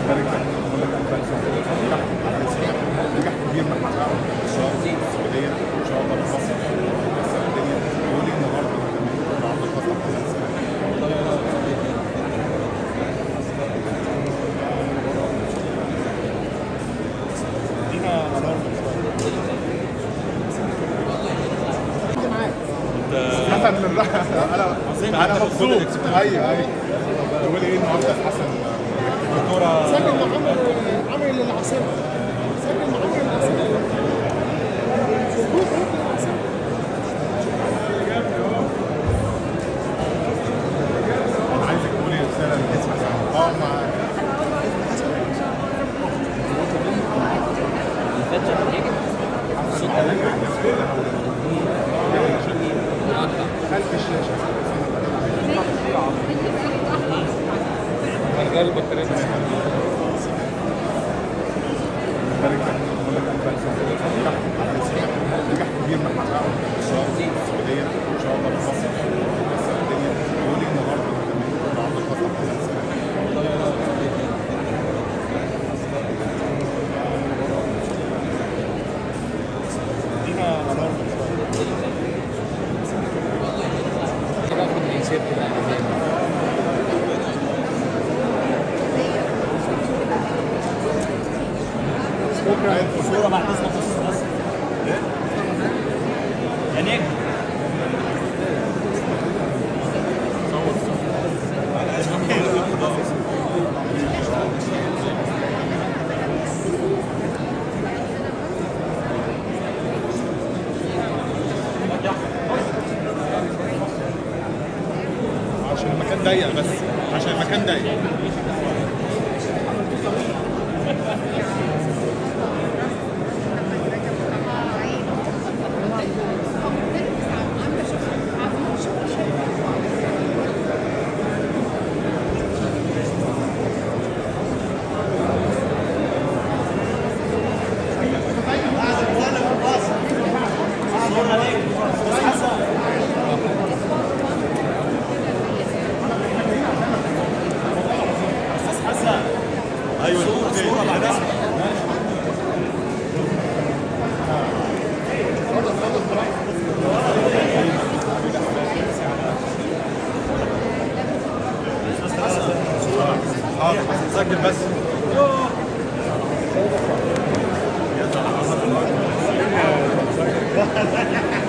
بارك لك بقول لك الف الف مبروك نجاح نجاح كبير ما حققه ان شاء الله في السعوديه ان شاء الله في مصر تكسر الدنيا وليه النهارده لما العرض الخاص بحسن اسماعيل دينا انار حسن من راح انا انا مبسوط ايوه ايوه تقولي ايه النهارده في حسن الدكتوره سجل مع عمرو عمرو العاصمه سجل مع عمرو العاصمه عايزك تقولي رساله للناس مثلا اه مع خلف الشاشه مجال البطارية بارك لك بقول لك الف الف مبروك نجاح نجاح كبير ما حققه ان شاء الله في السعوديه ان شاء الله في مصر تكسر الدنيا وليه النهارده لما العرض الخاص بحسن اسماعيل دينا انار باخد الجنسية بتبقى أمامي صورة بعد اسمها قصص مصر يا نجم عشان المكان ضيق بس عشان المكان ضيق ايوه صورة بعد اسمها حاضر سجل بس يا